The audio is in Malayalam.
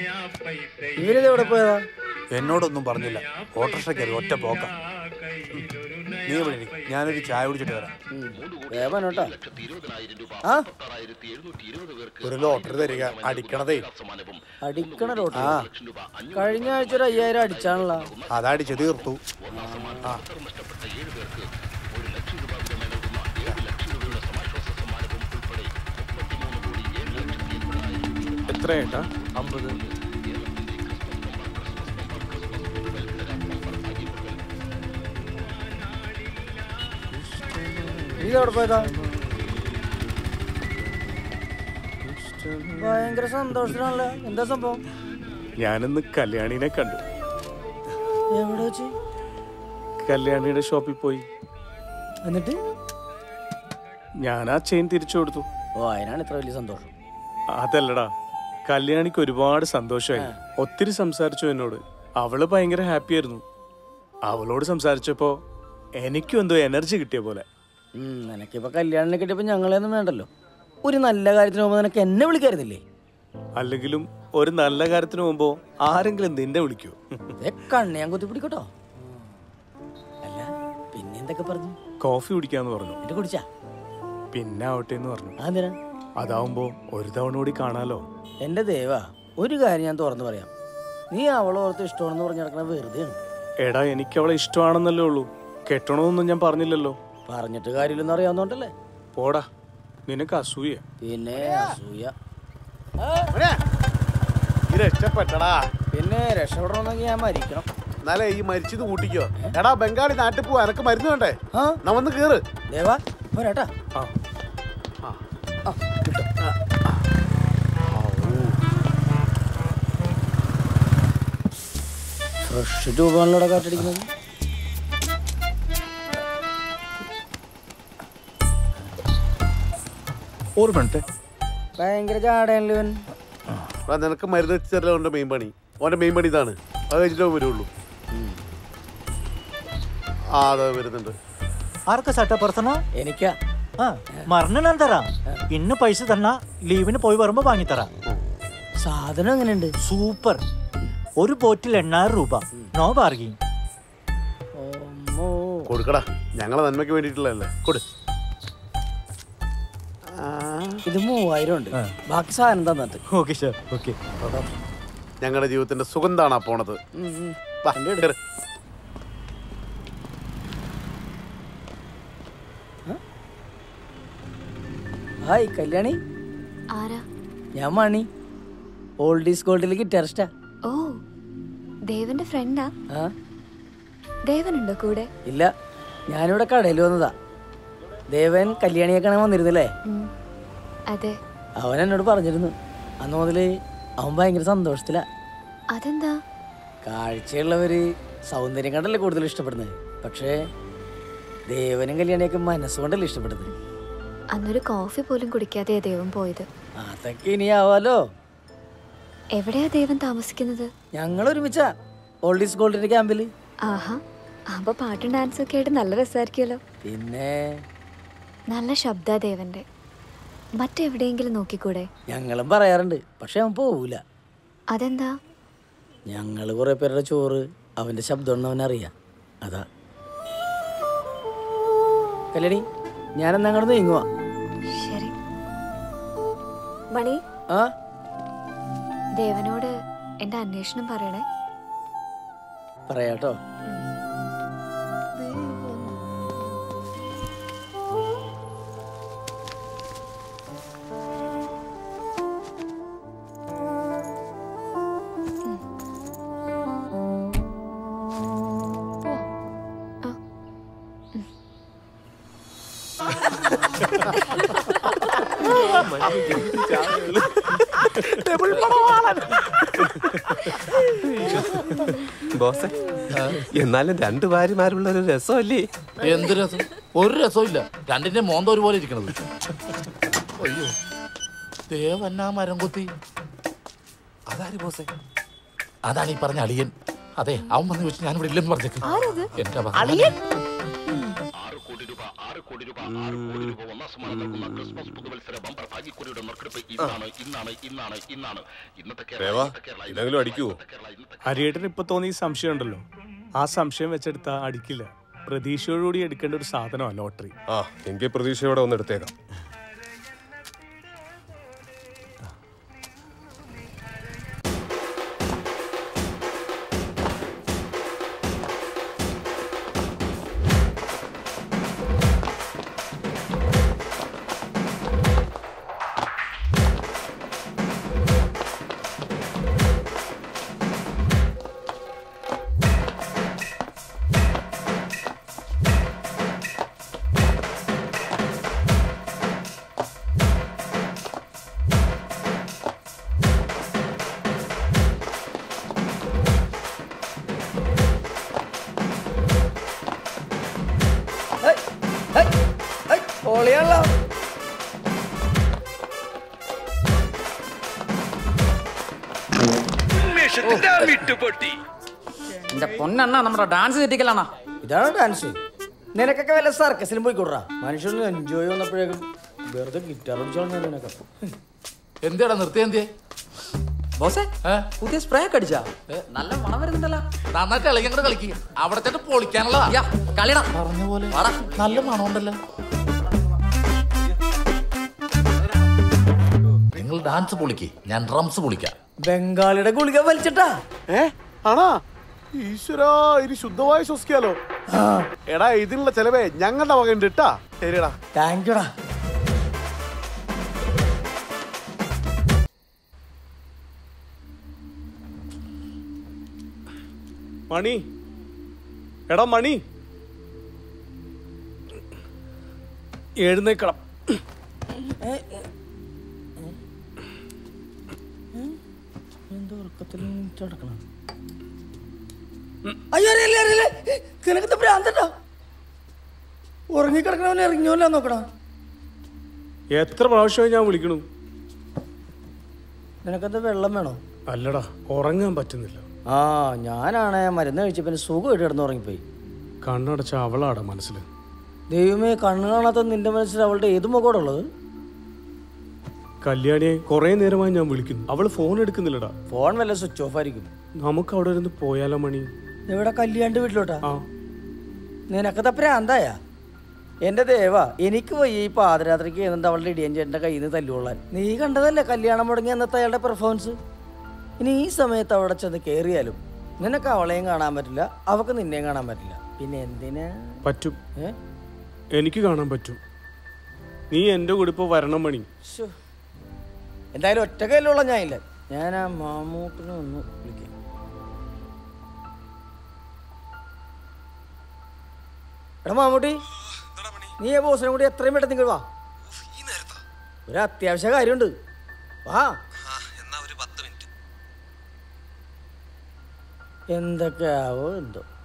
ഇവരിത് എവിടെ പോയതാ എന്നോടൊന്നും പറഞ്ഞില്ല ഓട്ടോറിക്ഷ കയറി ഒറ്റ പോക്ക നീ ഇവിടെ ഇരി. ഞാനൊരു ചായ കുടിച്ചിട്ട് വരാം വേവൻ കേട്ടോ ആ ഒരു ലോട്ടറി തരിക അടിക്കണതേ അടിക്കണ ലോട്ടറി ആ കഴിഞ്ഞ ആഴ്ച ഒരു അയ്യായിരം അടിച്ചാണല്ലോ അതടിച്ച് തീർത്തു ആ എത്ര ഏട്ടാ അമ്പത് ഇത് എവിടെ പോയതാ ഭയങ്കര സന്തോഷത്തിനാണല്ലോ എന്താ സംഭവം ഞാനിന്ന് കല്യാണിനെ കണ്ടു എവിടെ വെച്ച് കല്യാണിയുടെ ഷോപ്പിൽ പോയി എന്നിട്ട് ഞാൻ ആ ചെയിൻ തിരിച്ചു കൊടുത്തു ഓ അതിനാണ് ഇത്ര വലിയ സന്തോഷം അതല്ലടാ കല്യാണിക്ക് ഒരുപാട് സന്തോഷമായി ഒത്തിരി സംസാരിച്ചു എന്നോട് അവള് ഭയങ്കര ഹാപ്പി ആയിരുന്നു അവളോട് സംസാരിച്ചപ്പോ എനിക്കും എന്തോ എനർജി കിട്ടിയ പോലെ ഉം, നിനക്കിപ്പോ കല്യാണം കിട്ടിയപ്പോ ഞങ്ങളെയൊന്നും വേണ്ടല്ലോ ഒരു നല്ല കാര്യത്തിന് പോകുമ്പോ നിനക്ക് എന്നെ വിളിക്കായിരുന്നില്ലേ അല്ലെങ്കിലും ഒരു നല്ല കാര്യത്തിന് മുമ്പോ ആരെങ്കിലും നിന്നെ വിളിക്കൂ ദേ കണ്ണ് ഞാൻ കുത്തി പിടിക്കട്ടോ അല്ല പിന്നെ എന്തൊക്കെ പറഞ്ഞു കോഫി കുടിക്കാന്ന് പറഞ്ഞു എന്നിട്ട് കുടിച്ചാ പിന്നെ ആവട്ടെ എന്ന് പറഞ്ഞു അതെന്തിനാ അതാവുമ്പോ ഒരു തവണ കൂടി കാണാലോ എന്റെ ദേവ ഒരു കാര്യം ഞാൻ തുറന്നു പറയാം നീ അവളെ ഓർത്ത് ഇഷ്ടമാണെന്ന് പറഞ്ഞ് നടക്കണ വെറുതെയാണ് എടാ എനിക്ക് അവളെ ഇഷ്ടമാണെന്നല്ലേ ഉള്ളൂ കെട്ടണമെന്നൊന്നും ഞാൻ പറഞ്ഞില്ലല്ലോ പറഞ്ഞിട്ട് കാര്യമില്ലെന്ന് അറിയാവുന്നോണ്ടല്ലേ പോടാ നിനക്ക് അസൂയ പിന്നെ അസൂയ രക്ഷപ്പെട്ടടാ പിന്നെ രക്ഷപ്പെടണമെന്നെങ്കിൽ ഞാൻ മരിക്കണം എന്നാലേ ഈ മരിച്ചത് കൂട്ടിക്കോ എടാ ബംഗാളി നാട്ടിൽ പോവാ എനക്ക് മരുന്ന് വേണ്ടേ ആ നാ വന്ന് കേറ് ദേവ പോരാട്ടാ ആ ആ കിട്ടും ഫ്രഷ് രൂപമാണല്ലോ കാറ്റടിക്കുന്നത് ഓർമ്മണ്ടേ ഭയങ്കര ചാടയല്ലേ ഇവൻ എടാ, നിനക്ക് മരുന്ന് വെച്ചല്ലോ അവന്റെ മെയിൻ പണി അവന്റെ മെയിൻ പണി ഇതാണ് അത് കഴിച്ചിട്ടേ അവൻ വരുള്ളൂ ആ അതെ വരുന്നുണ്ട് ആർക്കാ സട്ട പറത്തണോ എനിക്കാ ആ മറന്നു ഞാൻ തരാം ഇന്ന് പൈസ തന്നാ ലീവിന് പോയി വരുമ്പോ വാങ്ങിത്തരാം സാധനം എങ്ങനെയുണ്ട് സൂപ്പർ ഒരു ബോട്ടിൽ എണ്ണായിരം രൂപ നോ ബാർഗിങ് ഓമ്മോ. കൊടുക്കടാ ഞങ്ങളെ നന്മയ്ക്ക് വേണ്ടിയിട്ടുള്ളതല്ലേ കൊടു ഇത് മൂവായിരം ഉണ്ട് ബാക്കി സാധനം തന്നിട്ട് ഓക്കെ സാർ ഓക്കെ ഞങ്ങളുടെ ജീവിതത്തിന്റെ സുഗന്ധാണ് ആ പോണത് വാ, കേറ്. ഹായ് കല്യാണി ആരാ ഞാൻ മണി ഓൾഡ് ഈസ് ഗോൾഡിൽ ഗിറ്റാറിസ്റ്റാ ഓ ദേവന്റെ ഫ്രണ്ടാ ആ ദേവനുണ്ടോ കൂടെ ഇല്ല ഞാനിവിടെ കടയിൽ വന്നതാ ദേവൻ കല്യാണിയെ കാണാൻ വന്നിരുന്നില്ലേ ഉം. അതെ അവൻ എന്നോട് പറഞ്ഞിരുന്നു അന്ന് മുതല് അവൻ ഭയങ്കര സന്തോഷത്തിലാ അതെന്താ കാഴ്ചയുള്ളവര് സൗന്ദര്യം കണ്ടല്ലേ കൂടുതൽ ഇഷ്ടപ്പെടുന്നത് പക്ഷേ ദേവനും കല്യാണിയൊക്കെ മനസ്സുകൊണ്ടല്ലേ ഇഷ്ടപ്പെടുന്നത് അന്നൊരു കോഫി പോലും കുടിക്കാതെ ദേവൻ പോയത് അതൊക്കെ ഇനി ആവാലോ എവിടെയാ ദേവൻ താമസിക്കുന്നത് ഞങ്ങൾ ഒരുമിച്ചാ ഓൾഡ് ഈസ് ഗോൾഡിന്റെ ക്യാമ്പിൽ ആഹാ അപ്പൊ പാട്ടും ഡാൻസും ഒക്കെ ആയിട്ട് നല്ല രസമായിരിക്കുമല്ലോ പിന്നെ നല്ല ശബ്ദ ദേവന്റെ മറ്റെവിടെയെങ്കിലും നോക്കിക്കൂടെ ഞങ്ങളും പറയാറുണ്ട് പക്ഷെ അവൻ പോവൂല അതെന്താ ഞങ്ങൾ കുറെ പേരുടെ ചോറ് അവന്റെ ശബ്ദം അവനറിയാം അതാ കല്യാണി ഞാനെന്നാ അങ്ങോട്ട് നീങ്ങുവാ ശരി മണി ആ ദേവനോട് എന്റെ അന്വേഷണം പറയണേ പറയാട്ടോ ബോസേ എന്നാലും രണ്ടു ഭാര്യമാരുള്ള ഒരു രസമല്ലേ എന്ത് രസം ഒരു രസവും ഇല്ല രണ്ടിന്റെ മോന്ത ഒരുപോലെ ഇരിക്കണത് അയ്യോ ദേവന്നാ മരം കുത്തി അതാര് ബോസേ അതാണ് ഈ പറഞ്ഞ അളിയൻ അതെ അവൻ വന്ന് ചോദിച്ചു ഞാൻ ഇവിടെ ഇല്ലെന്ന് പറഞ്ഞേക്ക് എന്റെ ഭഗവാനെ. ദേവാ ഇല്ലെങ്കിലും അടിക്കുവോ ഹരിയേട്ടന് ഇപ്പൊ തോന്നിയ ഈ സംശയം ഉണ്ടല്ലോ ആ സംശയം വെച്ചെടുത്താ അടിക്കില്ല പ്രതീക്ഷയോടുകൂടി എടുക്കേണ്ട ഒരു സാധനമാണ് ലോട്ടറി ആ എങ്കിൽ പ്രതീക്ഷയോടെ ഒന്ന് എടുത്തേക്കാം ഹേയ്, ഹേയ്, ഹേയ്, പൊളിയാണല്ലോ എന്റെ പൊന്നെണ്ണ നമ്മുടെ ഡാൻസ് തെറ്റിക്കലാണ ഇതാണ് ഡാൻസ് നിനക്കൊക്കെ വല്ല സർക്കസിലും പോയി കൊടുറാ മനുഷ്യന് എൻജോയ് വന്നപ്പോഴേക്കും വെറുതെ ഗിറ്റാർ അടിച്ചോളാം ഞാൻ നിനക്ക് എന്തിയാടാ നിർത്തിയ എന്തിയെ ബോസേ ഏ? പുതിയ സ്പ്രേ ഒക്കെ അടിച്ചാ നല്ല മണം വരുന്നുണ്ടല്ലോ നന്നായിട്ട് ഇളകി അങ്ങോട്ട് കളിക്ക് അവിടെ ചെന്ന് പൊളിക്കാനുള്ളതാ യാ കളിയണ പറഞ്ഞ പോലെ വാടാ. നല്ല മണമുണ്ടല്ലോ നിങ്ങൾ ഡാൻസ് പൊളിക്ക് ഞാൻ ഡ്രംസ് പൊളിക്കാം ബംഗാളിയുടെ ഗുളിക വലിച്ചിട്ടാ ഏ ആണാ ഈശ്വരാ ഇനി ശുദ്ധമായി ശ്വസിക്കാലോ എടാ ഇതിനുള്ള ചെലവേ ഞങ്ങളുടെ വക ഉണ്ട് ഇട്ടാ ശരിടാ താങ്ക് യുടാ മണി എടാ മണി എഴുന്നേക്കണം എന്തോ ഉറക്കത്തിൽ നടക്കണം അയ്യോ അറിയില്ല അറിയില്ല നിനക്കത്തെ ഭ്രാന്തട്ടോ ഉറങ്ങിക്കിടക്കണവനെ ഇറങ്ങിയോല്ല നോക്കണം എത്ര പ്രാവശ്യമായി ഞാൻ വിളിക്കണു നിനക്കെന്താ വെള്ളം വേണോ അല്ലടാ ഉറങ്ങാൻ പറ്റുന്നില്ല ആ ഞാനാണ് മരുന്ന് കഴിച്ചപ്പോ സുഖമായിട്ട് കിടന്ന് ഉറങ്ങിപ്പോയി കണ്ണടച്ച അവളാടാ മനസ്സിൽ ദൈവമേ കണ്ണു കാണാത്ത നിന്റെ മനസ്സിൽ അവളുടെ ഏത് മുഖോടുള്ളത് കല്യാണിയെ കുറെ നേരമായി ഞാൻ വിളിക്കുന്നു അവള് ഫോൺ എടുക്കുന്നില്ലടാ ഫോൺ വല്ല സ്വിച്ച് ഓഫ് ആയിരിക്കും നമുക്ക് അവിടെ ഇരുന്ന് പോയാലോ മണി ഇവിടെ കല്യാണ്ട് വീട്ടിലോട്ടാ ആ നിനക്കത്തെ പ്രാന്തായ എന്റെ ദേവ എനിക്ക് വയ്യ ഈ പാതിരാത്രിക്ക് എന്നിട്ട് അവളുടെ ഇടിയൻ ചേട്ടന്റെ കയ്യിൽ നിന്ന് തല്ലുകൊള്ളാൻ നീ കണ്ടതല്ലേ കല്യാണം മുടങ്ങി അന്നത്തെ അയാളുടെ പെർഫോമൻസ് ഇനി ഈ സമയത്ത് അവിടെ ചെന്ന് കയറിയാലും നിനക്ക് അവളെയും കാണാൻ പറ്റില്ല അവക്ക് നിന്നെയും കാണാൻ പറ്റില്ല പിന്നെ എന്തിനാ പറ്റും ഏ എനിക്ക് കാണാൻ പറ്റും നീ എന്റെ കൂടെ ഇപ്പൊ വരണം മണി ശ്ശോ. എന്തായാലും ഒറ്റ കയ്യിലുള്ള ഞാൻ ഇല്ല ഞാൻ ആ മാമൂട്ടിനെ ഒന്ന് വിളിക്കാം എടാ മാമൂട്ടി നീ ആ ബോസിനെ കൂടി എത്രയും പെട്ടെന്ന് നിങ്ങൾ വാ ഒരു അത്യാവശ്യ കാര്യമുണ്ട് വാ എന്നാ ഒരു പത്ത് മിനിറ്റ് എന്തൊക്കെയാവോ എന്തോ